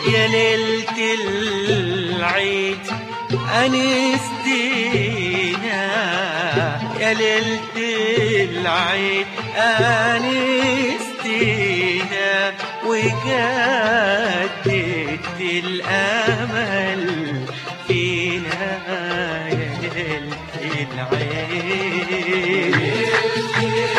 يا ليلة العيد أنستينا يا ليلة العيد أنستينا وجددت الأمل فينا يا ليلة العيد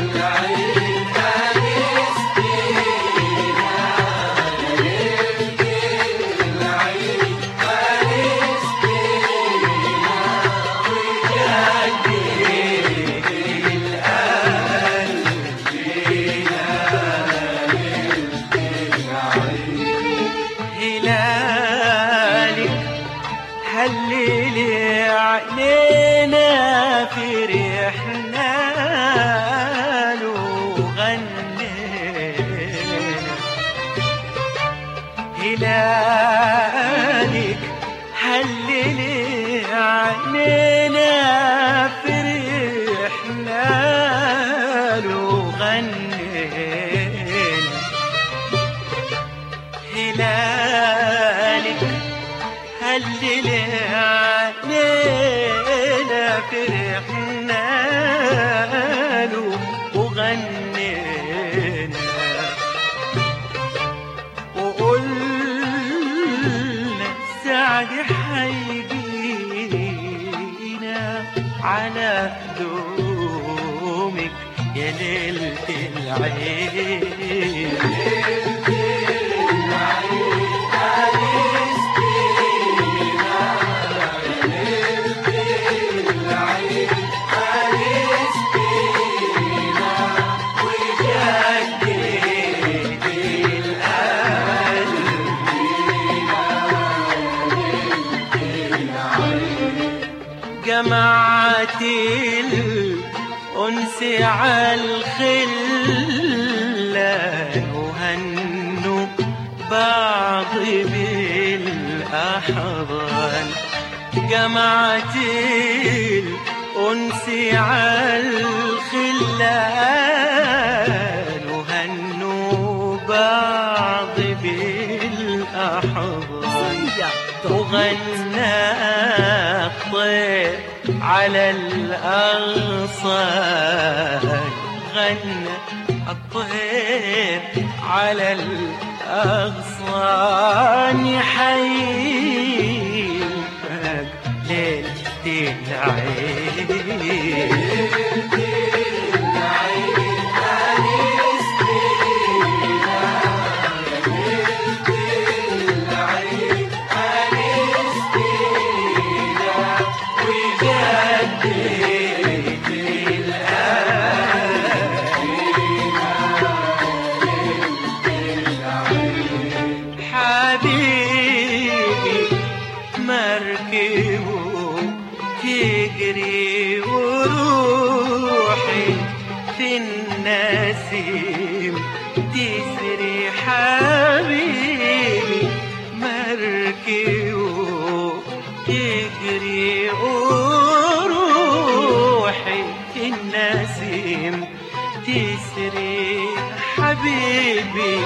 هلالك هللي علينا فرحنا له غنينا هلالك هللي علينا فرحنا له غنينا هلالك هلل علينا فرحنا له وغنينا وقلنا السعد حيجينا على دومك يا ليلة العيد جمعت الأنس على الخلة وهنوا بعض بالأحضان جمعت الأنس على الخلان وهنوا بعض بالأحضان وغنى الطير على الأغصان غنى الطير على الأغصان يحييك ليلة العيد حبيبي مركبه تجري وروحي في النسيم تسري حبيبي مركبه تجري وروحي في النسيم تسري حبيبي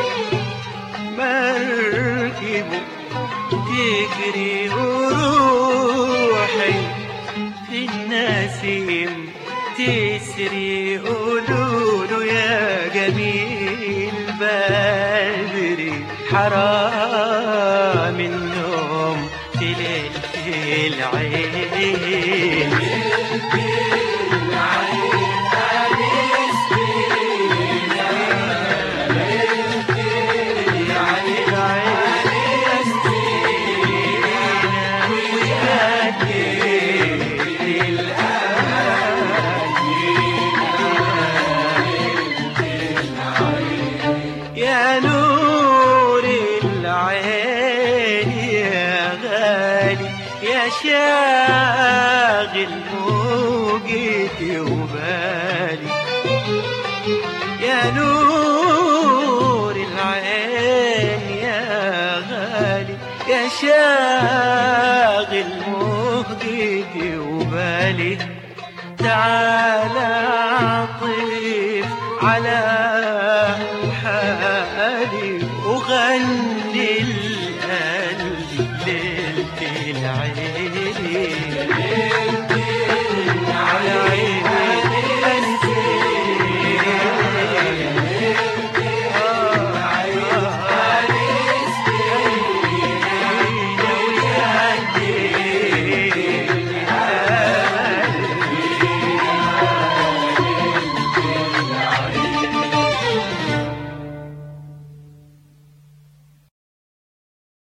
مركبه تجري وروحي في النسيم تسري قولوله يا جميل بدري حرام النوم في ليلة العين يا نور العين يا غالي يا شاغل موجتي وبالي يا نور العين يا غالي يا شاغل موجتي وبالي تعالى عطف على